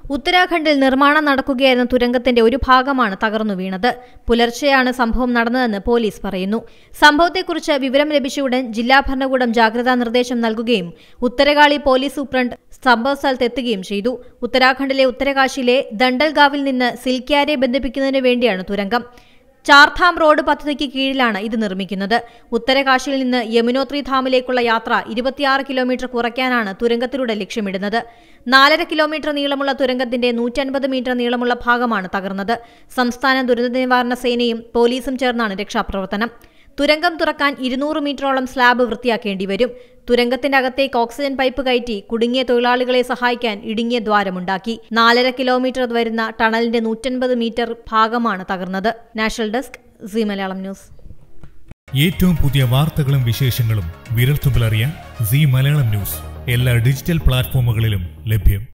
ഉത്തരാഖണ്ഡിൽ നിർമ്മാണം നടക്കുകയായിരുന്ന തുരങ്കത്തിന്റെ ഒരു ഭാഗമാണ് തകർന്നു വീണത് പുലർച്ചെയാണ് സംഭവം നടന്നതെന്ന് പോലീസ് പറയുന്നു സംഭവത്തെക്കുറിച്ച് വിവരം ലഭിച്ച ഉടൻ ജില്ലാ ഭരണകൂടം ജാഗ്രതാ നിർദ്ദേശം നൽകുകയും ഉത്തരകാളി പോലീസ് സൂപ്രണ്ട് സംഭവ സ്ഥലത്തെത്തുകയും ചെയ്തു ഉത്തരാഖണ്ഡിലെ ഉത്തരകാശിയിലെ ദണ്ഡൽഗാവിൽ നിന്ന് സിൽക്യാരെ ബന്ധിപ്പിക്കുന്നതിന് വേണ്ടിയാണ് തുരങ്കം ചാർധാം റോഡ് പദ്ധതിക്ക് കീഴിലാണ് ഇത് നിർമ്മിക്കുന്നത് ഉത്തരകാശിയിൽ നിന്ന് യമുനോത്രി ധാമിലേക്കുള്ള യാത്ര ഇരുപത്തിയാറ് കിലോമീറ്റർ കുറയ്ക്കാനാണ് തുരങ്കത്തിലൂടെ ലക്ഷ്യമിടുന്നത് നാലര കിലോമീറ്റർ നീളമുള്ള തുരങ്കത്തിന്റെ നൂറ്റൻപത് മീറ്റർ നീളമുള്ള ഭാഗമാണ് തകർന്നത് സംസ്ഥാന ദുരന്ത നിവാരണ സേനയും പോലീസും ചേർന്നാണ് രക്ഷാപ്രവർത്തനം തുരങ്കം തുറക്കാൻ ഇരുന്നൂറ് മീറ്ററോളം സ്ലാബ് വൃത്തിയാക്കേണ്ടി വരും തുരങ്കത്തിന്റെ അകത്തേക്ക് ഓക്സിജൻ പൈപ്പ് കയറ്റി കുടുങ്ങിയ തൊഴിലാളികളെ സഹായിക്കാൻ ഇടുങ്ങിയ ദ്വാരമുണ്ടാക്കി നാലര കിലോമീറ്റർ വരുന്ന ടണലിന്റെ നൂറ്റൻപത് മീറ്റർ ഭാഗമാണ് തകർന്നത് national desk C Malayalam news ഏറ്റവും പുതിയ വാർത്തകളും വിശേഷങ്ങളും വിരൽത്തുമ്പിലറിയാൻ സി മലയാളം ന്യൂസ് എല്ലാ ഡിജിറ്റൽ പ്ലാറ്റ്ഫോമുകളിലും ലഭ്യം